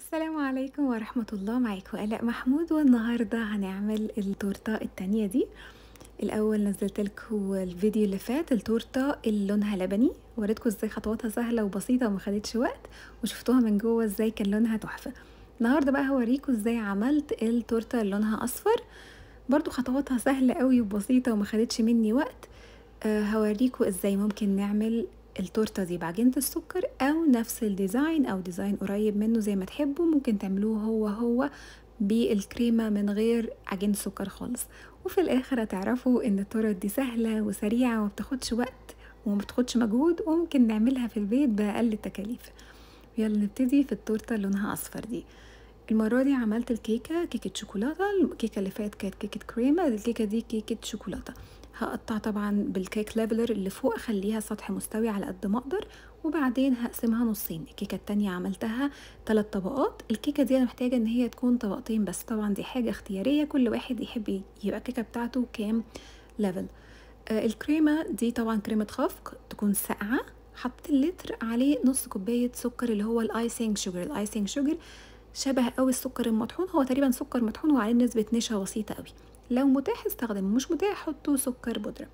السلام عليكم ورحمة الله معاكم آلاء محمود والنهاردة هنعمل التورتة التانية دي الأول نزلت لكم الفيديو اللي فات التورتة اللي لونها لبني وريتكم ازاي خطواتها سهلة وبسيطة وما خدتش وقت وشفتوها من جوه ازاي كان لونها تحفة النهاردة بقى هوريكم ازاي عملت التورتة اللي لونها أصفر برضو خطواتها سهلة قوي وبسيطة وما خدتش مني وقت أه هوريكم ازاي ممكن نعمل التورته دي بعجينه السكر او نفس الديزاين او ديزاين قريب منه زي ما تحبوا ممكن تعملوه هو هو بالكريمه من غير عجينه سكر خالص وفي الاخر هتعرفوا ان التورت دي سهله وسريعه وما بتاخدش وقت وما بتاخدش مجهود وممكن نعملها في البيت باقل التكاليف يلا نبتدي في التورته اللي لونها اصفر دي المرة دي عملت الكيكة كيكة شوكولاتة الكيكة اللي فاتت كانت كيكة كريمة الكيكة دي كيكة شوكولاتة هقطع طبعا بالكيك ليفلر اللي فوق اخليها سطح مستوي على قد ما اقدر وبعدين هقسمها نصين الكيكه التانية عملتها ثلاث طبقات الكيكه دي انا محتاجه ان هي تكون طبقتين بس طبعا دي حاجه اختياريه كل واحد يحب يبقى الكيكه بتاعته كام ليفل آه الكريمه دي طبعا كريمه خفق تكون ساقعه حطيت اللتر عليه نص كوبايه سكر اللي هو الايسنج شوجر الايسنج شوجر شبه قوي السكر المطحون هو تقريبا سكر مطحون وعليه نسبه نشا بسيطه قوي لو متاح استخدمه مش متاح حطوا سكر بودرة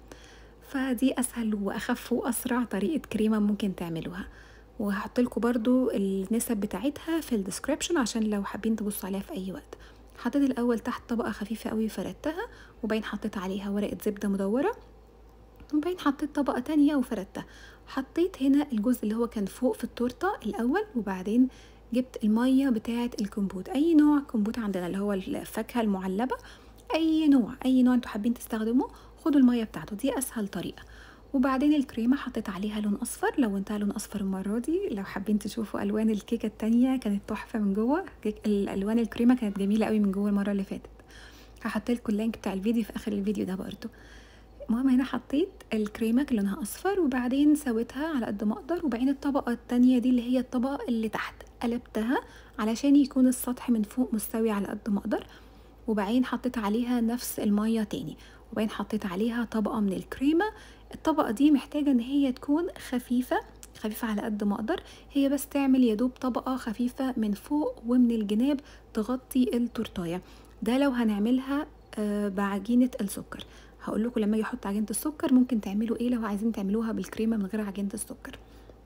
فدي اسهل واخف واسرع طريقة كريمة ممكن تعملوها وهحط لكم برضو النسب بتاعتها في الديسكريبشن عشان لو حابين تبصوا عليها في اي وقت حطيت الاول تحت طبقة خفيفة قوي فردتها وبعدين حطيت عليها ورقة زبدة مدورة وبعدين حطيت طبقة تانية وفردتها حطيت هنا الجزء اللي هو كان فوق في التورتة الاول وبعدين جبت المية بتاعة الكمبوت اي نوع كمبوت عندنا اللي هو الفاكهة المعلبة اي نوع اي نوع انتوا حابين تستخدموه خدوا الميه بتاعته دي اسهل طريقه وبعدين الكريمه حطيت عليها لون اصفر لونتها لون اصفر المره دي لو حابين تشوفوا الوان الكيكه التانية كانت تحفه من جوه الالوان الكريمه كانت جميله قوي من جوه المره اللي فاتت هحط لكم اللينك بتاع الفيديو في اخر الفيديو ده برضو المهم هنا حطيت الكريمه لونها اصفر وبعدين سويتها على قد ما اقدر وبعدين الطبقه التانية دي اللي هي الطبقه اللي تحت قلبتها علشان يكون السطح من فوق مستوي على قد ما اقدر وبعدين حطيت عليها نفس المية تاني وبعدين حطيت عليها طبقة من الكريمة الطبقة دي محتاجة ان هي تكون خفيفة خفيفة على قد ما اقدر هي بس تعمل يدوب طبقة خفيفة من فوق ومن الجناب تغطي التورتاية ده لو هنعملها بعجينة السكر هقول لكم لما اجي احط عجينة السكر ممكن تعملوا ايه لو عايزين تعملوها بالكريمة من غير عجينة السكر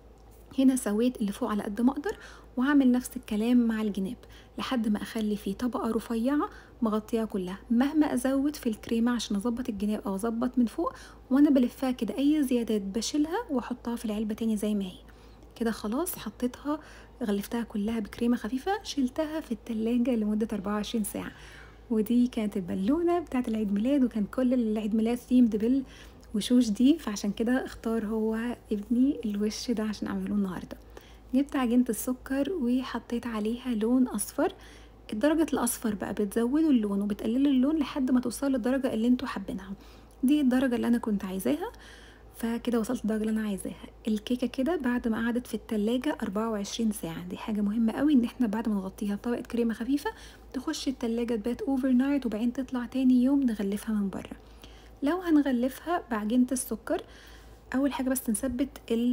هنا سويت اللي فوق على قد ما اقدر وهعمل نفس الكلام مع الجناب لحد ما اخلي فيه طبقه رفيعه مغطيها كلها مهما ازود في الكريمه عشان اظبط الجناب او اظبط من فوق وانا بلفها كده اي زيادات بشيلها واحطها في العلبه تاني زي ما هي كده خلاص حطيتها غلفتها كلها بكريمه خفيفه شلتها في التلاجة لمده 24 ساعه ودي كانت البالونه بتاعت العيد ميلاد وكان كل العيد ميلاد ثيمد بال وشوش دي فعشان كده اختار هو ابني الوش ده عشان اعمله النهارده جبت عجينة السكر وحطيت عليها لون اصفر درجة الاصفر بقى بتزودوا اللون وبتقللوا اللون لحد ما توصلوا للدرجة اللي انتوا حابينها دي الدرجة اللي انا كنت عايزاها فكده وصلت للدرجة اللي انا عايزاها الكيكة كده بعد ما قعدت في التلاجة 24 ساعة دي حاجة مهمة قوي ان احنا بعد ما نغطيها بطبقة كريمة خفيفة تخش التلاجة تبات اوفر نايت وبعدين تطلع تاني يوم نغلفها من بره لو هنغلفها بعجينة السكر اول حاجه بس نثبت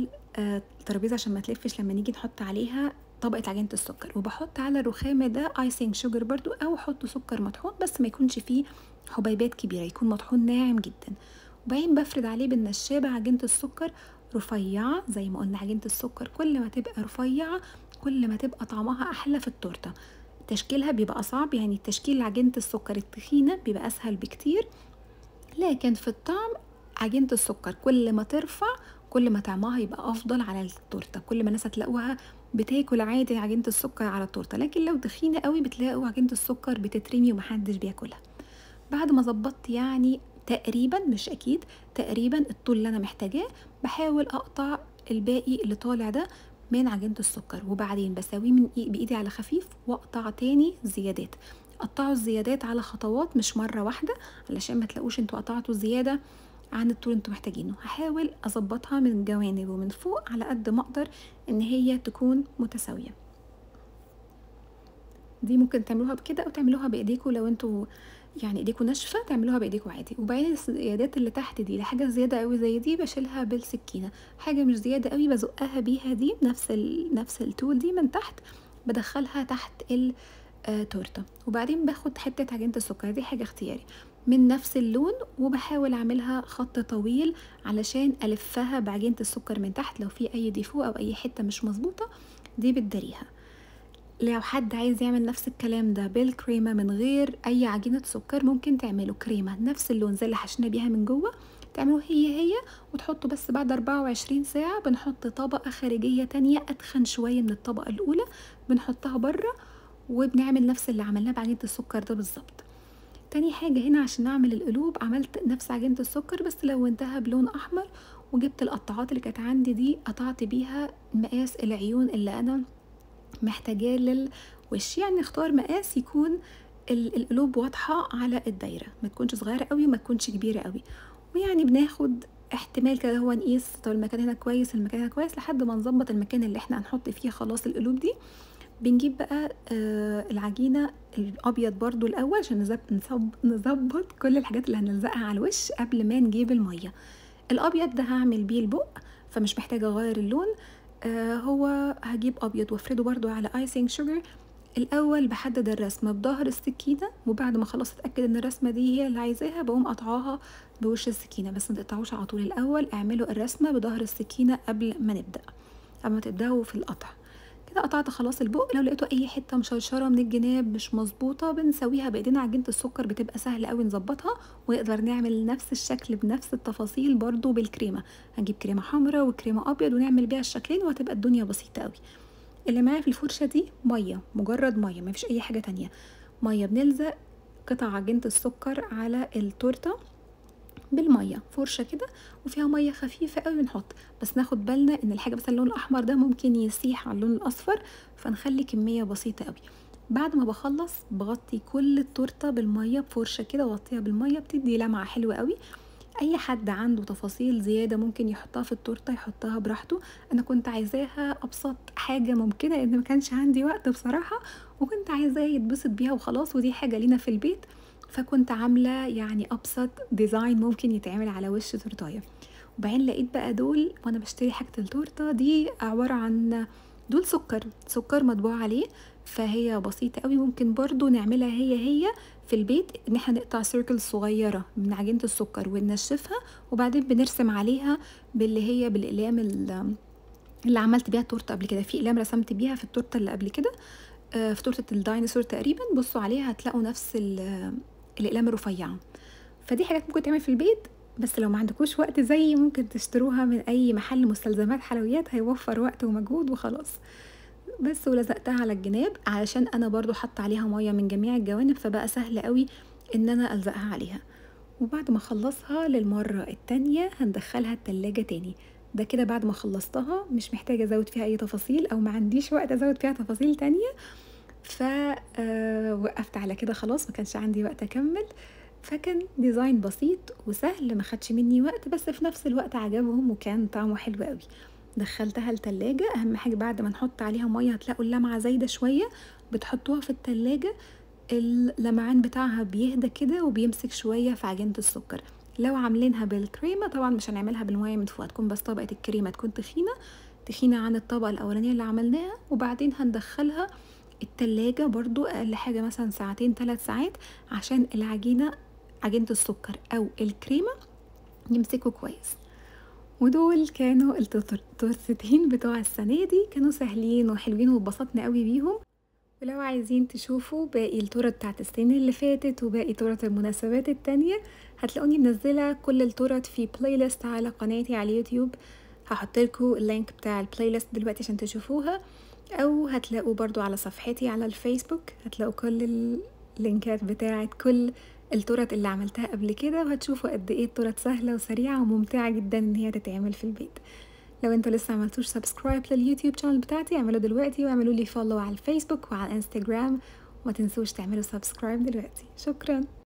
الترابيزه عشان ما تلفش لما نيجي نحط عليها طبقه عجينه السكر وبحط على الرخامه ده ايسنج شوجر برضو او احط سكر مطحون بس ما يكونش فيه حبيبات كبيره يكون مطحون ناعم جدا وبعدين بفرد عليه بالنشابه عجينه السكر رفيعه زي ما قلنا عجينه السكر كل ما تبقى رفيعه كل ما تبقى طعمها احلى في التورته تشكيلها بيبقى صعب يعني تشكيل عجينه السكر التخينه بيبقى اسهل بكتير لكن في الطعم عجينة السكر كل ما ترفع كل ما طعمها يبقى افضل على التورته كل ما الناس هتلاقوها بتاكل عادي عجينه السكر على التورته لكن لو تخينه قوي بتلاقوا عجينه السكر بتترمي ومحدش بياكلها بعد ما ظبطت يعني تقريبا مش اكيد تقريبا الطول اللي انا محتاجاه بحاول اقطع الباقي اللي طالع ده من عجينه السكر وبعدين بسويه من بايدي على خفيف واقطع تاني زيادات قطعوا الزيادات على خطوات مش مره واحده علشان ما تلاقوش انتوا قطعتوا زياده عن الطول انتوا محتاجينه هحاول اظبطها من الجوانب ومن فوق على قد ما اقدر ان هي تكون متساويه دي ممكن تعملوها بكده او تعملوها بايديكم لو انتوا يعني ايديكم ناشفه تعملوها بايديكم عادي وبعدين الزيادات اللي تحت دي لحاجه زياده قوي زي دي بشيلها بالسكينه حاجه مش زياده قوي بزقها بيها دي بنفس ال... نفس التول دي من تحت بدخلها تحت التورته وبعدين باخد حته عجينه السكر دي حاجه اختياري من نفس اللون وبحاول اعملها خط طويل علشان الفها بعجينه السكر من تحت لو في اي ديفو او اي حته مش مظبوطه دي بتداريها لو حد عايز يعمل نفس الكلام ده بالكريمه من غير اي عجينه سكر ممكن تعمله كريمه نفس اللون زي اللي حشينا بيها من جوه تعملوا هي هي وتحطوا بس بعد 24 ساعة بنحط طبقة خارجية تانية أتخن شوية من الطبقة الأولى بنحطها بره وبنعمل نفس اللي عملناه بعجينة السكر ده بالظبط تاني حاجة هنا عشان أعمل القلوب عملت نفس عجينة السكر بس لونتها بلون أحمر وجبت القطعات اللي كانت عندي دي قطعت بيها مقاس العيون اللي أنا محتاجاه للوش يعني اختار مقاس يكون القلوب واضحة على الدايرة ما تكونش صغيرة قوي ما تكونش كبيرة قوي ويعني بناخد احتمال كده هو نقيس طب المكان هنا كويس المكان هنا كويس لحد ما نظبط المكان اللي احنا هنحط فيه خلاص القلوب دي بنجيب بقى آه العجينة الأبيض برضو الأول عشان نظبط كل الحاجات اللي هنلزقها على الوش قبل ما نجيب المية الأبيض ده هعمل بيه البق فمش محتاجة أغير اللون آه هو هجيب أبيض وافرده برضو على ايسينج شوجر الاول بحدد الرسمه بظهر السكينه وبعد ما خلاص اتاكد ان الرسمه دي هي اللي عايزاها بقوم قطعاها بوش السكينه بس ما تقطعوش على طول الاول اعملوا الرسمه بظهر السكينه قبل ما نبدا قبل ما تبداوا في القطع كده قطعت خلاص البق لو لقيتوا اي حته مشرشره من الجناب مش مظبوطه بنسويها بايدينا عجينه السكر بتبقى سهل قوي نظبطها ونقدر نعمل نفس الشكل بنفس التفاصيل برضو بالكريمه هنجيب كريمه حمراء وكريمه ابيض ونعمل بيها الشكلين وهتبقى الدنيا بسيطه قوي اللي معايا في الفرشه دي ميه مجرد ميه مفيش اي حاجه تانية ميه بنلزق قطع عجينه السكر على التورته بالميه فرشه كده وفيها ميه خفيفه قوي بنحط بس ناخد بالنا ان الحاجه مثلا اللون الاحمر ده ممكن يسيح على اللون الاصفر فنخلي كميه بسيطه قوي بعد ما بخلص بغطي كل التورته بالميه بفرشه كده واغطيها بالميه بتدي لمعه حلوه قوي اي حد عنده تفاصيل زياده ممكن يحطها في التورته يحطها براحته انا كنت عايزاها ابسط حاجه ممكنه لان ما كانش عندي وقت بصراحه وكنت عايزاه يتبسط بيها وخلاص ودي حاجه لينا في البيت فكنت عامله يعني ابسط ديزاين ممكن يتعمل على وش تورتايه وبعدين لقيت بقى دول وانا بشتري حاجه التورته دي عباره عن دول سكر سكر مطبوع عليه فهي بسيطه قوي ممكن برضو نعملها هي هي في البيت ان احنا نقطع سيركل صغيره من عجينه السكر وننشفها وبعدين بنرسم عليها باللي هي بالاقلام اللي عملت بيها التورته قبل كده في اقلام رسمت بيها في التورته اللي قبل كده في تورته الديناصور تقريبا بصوا عليها هتلاقوا نفس الاقلام الرفيعه فدي حاجات ممكن تعمل في البيت بس لو ما عندكوش وقت زي ممكن تشتروها من اي محل مستلزمات حلويات هيوفر وقت ومجهود وخلاص بس ولزقتها على الجناب علشان انا برضو حط عليها ميه من جميع الجوانب فبقى سهل قوي ان انا الزقها عليها وبعد ما اخلصها للمرة التانية هندخلها التلاجة تاني ده كده بعد ما خلصتها مش محتاجة ازود فيها اي تفاصيل او ما عنديش وقت ازود فيها تفاصيل تانية فوقفت على كده خلاص ما كانش عندي وقت اكمل فكان ديزاين بسيط وسهل ما خدش مني وقت بس في نفس الوقت عجبهم وكان طعمه حلو قوي دخلتها التلاجة اهم حاجة بعد ما نحط عليها مية هتلاقوا اللمعة زايدة شوية بتحطوها في التلاجة اللمعان بتاعها بيهدى كده وبيمسك شوية في عجينة السكر لو عاملينها بالكريمة طبعا مش هنعملها بالمية من فوق هتكون بس طبقة الكريمة تكون تخينة تخينة عن الطبقة الأولانية اللي عملناها وبعدين هندخلها التلاجة برضو أقل حاجة مثلا ساعتين ثلاث ساعات عشان العجينة عجينة السكر أو الكريمة يمسكوا كويس ودول كانوا التورتين بتوع السنة دي كانوا سهلين وحلوين واتبسطنا قوي بيهم ولو عايزين تشوفوا باقي التورت بتاعت السنين اللي فاتت وباقي تورت المناسبات التانية هتلاقوني منزلة كل التورت في بلاي ليست على قناتي على اليوتيوب هحط لكم اللينك بتاع البلاي ليست دلوقتي عشان تشوفوها او هتلاقوا برضو على صفحتي على الفيسبوك هتلاقوا كل اللينكات بتاعت كل التورت اللي عملتها قبل كده وهتشوفوا قد ايه التورت سهله وسريعه وممتعه جدا ان هي تتعمل في البيت لو انتوا لسه عملتوش سبسكرايب لليوتيوب شانل بتاعتي اعملوا دلوقتي واعملوا لي فولو على الفيسبوك وعلى الانستجرام وما تنسوش تعملوا سبسكرايب دلوقتي شكرا